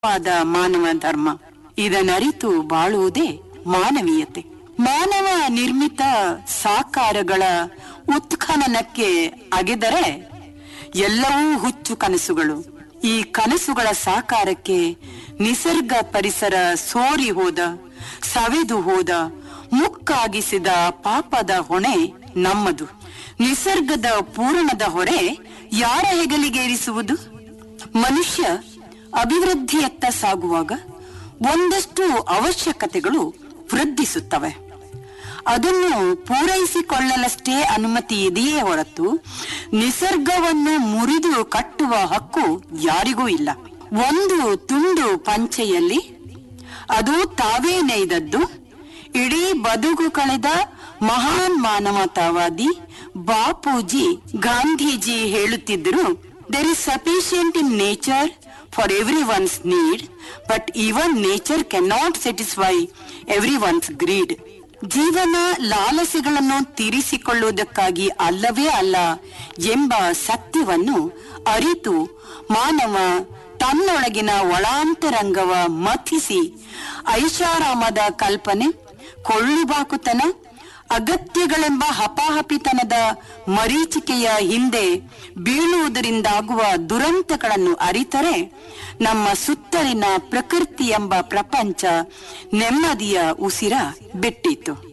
ವಾದ ಮಾನವ ಧರ್ಮ ಇದನ್ನರಿತು ಬಾಳುವುದೇ ಮಾನವೀಯತೆ ಮಾನವ ನಿರ್ಮಿತ ಸಾಕಾರಗಳ ಉತ್ಖನನಕ್ಕೆ ಅಗೆದರೆ ಎಲ್ಲವೂ ಹುಚ್ಚು ಕನಸುಗಳು ಈ ಕನಸುಗಳ ಸಾಕಾರಕ್ಕೆ ನಿಸರ್ಗ ಪರಿಸರ ಸೋರಿ ಹೋದ ಸವೆದು ಹೋದ ಮುಕ್ಕಾಗಿಸಿದ ಪಾಪದ ಹೊಣೆ ನಮ್ಮದು ನಿಸರ್ಗದ ಪೂರಣದ ಹೊರೆ ಯಾರ ಹೆಗಲಿಗೆ ಇರಿಸುವುದು ಮನುಷ್ಯ ಅಭಿವೃದ್ಧಿಯತ್ತ ಸಾಗುವಾಗ ಒಂದಷ್ಟು ಅವಶ್ಯಕತೆಗಳು ವೃದ್ಧಿಸುತ್ತವೆ ಅದನ್ನು ಪೂರೈಸಿಕೊಳ್ಳಲಷ್ಟೇ ಅನುಮತಿ ಇದೆಯೇ ಹೊರತು ನಿಸರ್ಗವನ್ನು ಮುರಿದು ಕಟ್ಟುವ ಹಕ್ಕು ಯಾರಿಗೂ ಇಲ್ಲ ಒಂದು ತುಂಡು ಪಂಚೆಯಲ್ಲಿ ಅದು ತಾವೇ ನೇಯ್ದದ್ದು ಇಡೀ ಬದುಕು ಕಳೆದ ಮಹಾನ್ ಮಾನವತಾವಾದಿ ಬಾಪೂಜಿ ಗಾಂಧೀಜಿ ಹೇಳುತ್ತಿದ್ದರು there is sufficient in nature for everyone's need but even nature cannot satisfy everyone's greed ಜೀವನ ಲಾಲಸೆಗಳನ್ನು ತೀರಿಸಿಕೊಳ್ಳುವುದಕ್ಕಾಗಿ ಅಲ್ಲವೇ ಅಲ್ಲ ಎಂಬ ಸತ್ಯವನ್ನು ಅರಿತು ಮಾನವ ತನ್ನೊಳಗಿನ ಒಳಾಂತರಂಗವ ಮಥಿಸಿ ಐಷಾರಾಮದ ಕಲ್ಪನೆ ಕೊಳ್ಳುಬಾಕುತನ ಅಗತ್ಯಗಳೆಂಬ ಹಪಾಹಪಿತನದ ಮರೀಚಿಕೆಯ ಹಿಂದೆ ಬೀಳುವುದರಿಂದಾಗುವ ದುರಂತಗಳನ್ನು ಅರಿತರೆ ನಮ್ಮ ಸುತ್ತಲಿನ ಪ್ರಕೃತಿ ಎಂಬ ಪ್ರಪಂಚ ನೆಮ್ಮದಿಯ ಉಸಿರ ಬಿಟ್ಟಿತು